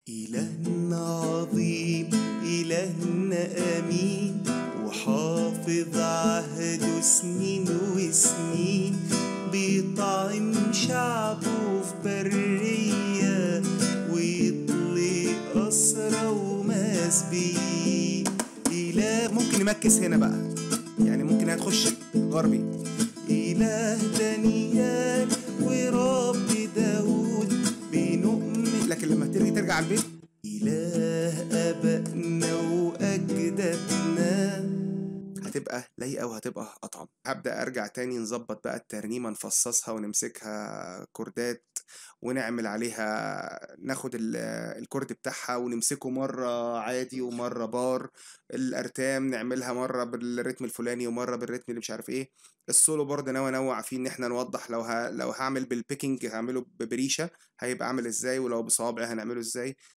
إلهنا عظيم إلهنا أمين وحافظ عهده سنين وسنين بيطعم شعبه في برية ويطلق أسرى ومسبيين إله ممكن نمكس هنا بقى يعني ممكن هتخش غربي إله دانيال ورب داود بنؤمن لكن لما ترجع ترجع على البيت إله آبائنا وأجدادنا هتبقى لايقة وهتبقى أطعم هبدأ أرجع تاني نظبط بقى الترنيمة نفصصها ونمسكها كوردات ونعمل عليها ناخد ال- الكورد بتاعها ونمسكه مرة عادي ومرة بار الأرتام نعملها مرة بالريتم الفلاني ومرة بالريتم اللي مش عارف إيه السولو برضه ناوي انوع فيه ان احنا نوضح لو ه... لو هعمل بالبيكنج هعمله ببريشه هيبقى عامل ازاي ولو بصوابع هنعمله ازاي